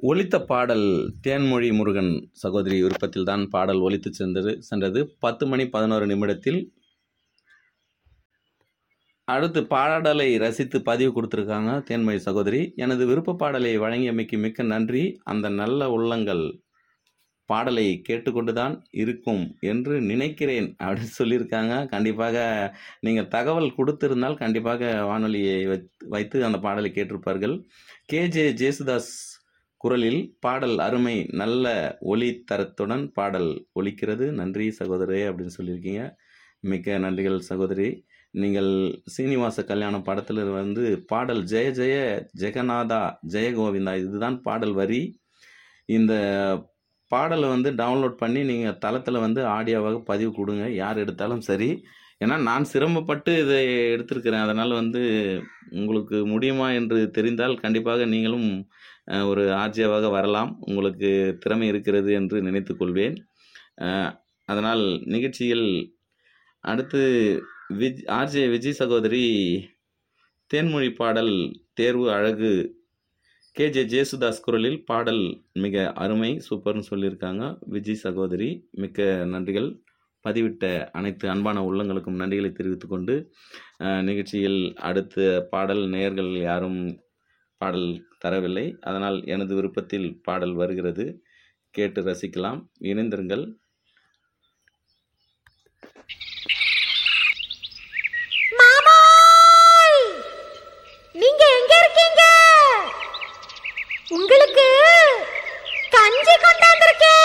ஒலித்த பாடல் தேன்மொழி முருகன் சகோதரி விருப்பத்தில் தான் பாடல் ஒலித்து சென்றது சென்றது பத்து மணி பதினோரு நிமிடத்தில் அடுத்து பாடலை ரசித்து பதிவு கொடுத்துருக்காங்க தேன்மொழி சகோதரி எனது விருப்ப பாடலை வழங்கியமைக்கு மிக்க நன்றி அந்த நல்ல உள்ளங்கள் பாடலை கேட்டுக்கொண்டு தான் இருக்கும் என்று நினைக்கிறேன் அப்படின்னு சொல்லியிருக்காங்க கண்டிப்பாக நீங்கள் தகவல் கொடுத்திருந்தால் கண்டிப்பாக வானொலியை வைத்- வைத்து அந்த பாடலை கேட்டிருப்பார்கள் கேஜே ஜேசுதாஸ் குரலில் பாடல் அருமை நல்ல ஒலி தரத்துடன் பாடல் ஒலிக்கிறது நன்றி சகோதரே அப்படின்னு சொல்லியிருக்கீங்க மிக்க நன்றிகள் சகோதரி நீங்கள் சீனிவாச கல்யாணம் படத்தில் வந்து பாடல் ஜெய ஜெய ஜெகநாதா ஜெய கோவிந்தா இதுதான் பாடல் வரி இந்த பாடலை வந்து டவுன்லோட் பண்ணி நீங்கள் தளத்தில் வந்து ஆடியோவாக பதிவு கொடுங்க யார் எடுத்தாலும் சரி ஏன்னா நான் சிரமப்பட்டு இதை எடுத்திருக்கிறேன் அதனால் வந்து உங்களுக்கு முடியுமா என்று தெரிந்தால் கண்டிப்பாக நீங்களும் அஹ், ஒரு ஆர்ஜியாவாக வரலாம் உங்களுக்கு திறமை இருக்கிறது என்று நினைத்துக் கொள்வேன் அஹ், அதனால் நிகழ்ச்சியில் அடுத்து விஜ் ஆர்ஜே விஜய் சகோதரி தேன்மொழி பாடல் தேர்வு அழகு கேஜே ஜேசுதாஸ் குரலில் பாடல் மிக அருமை சூப்பர்னு சொல்லியிருக்காங்க விஜய் சகோதரி மிக்க நன்றிகள் பதிவிட்ட அனைத்து அன்பான உள்ளங்களுக்கும் நன்றிகளை தெரிவித்துக் கொண்டு அஹ், நிகழ்ச்சியில் அடுத்த பாடல் நேயர்கள் யாரும் பாடல் தரவில்லை அதனால் எனது விருப்பத்தில் பாடல் வருகிறது கேட்டு ரசிக்கலாம் இணைந்திருங்கள்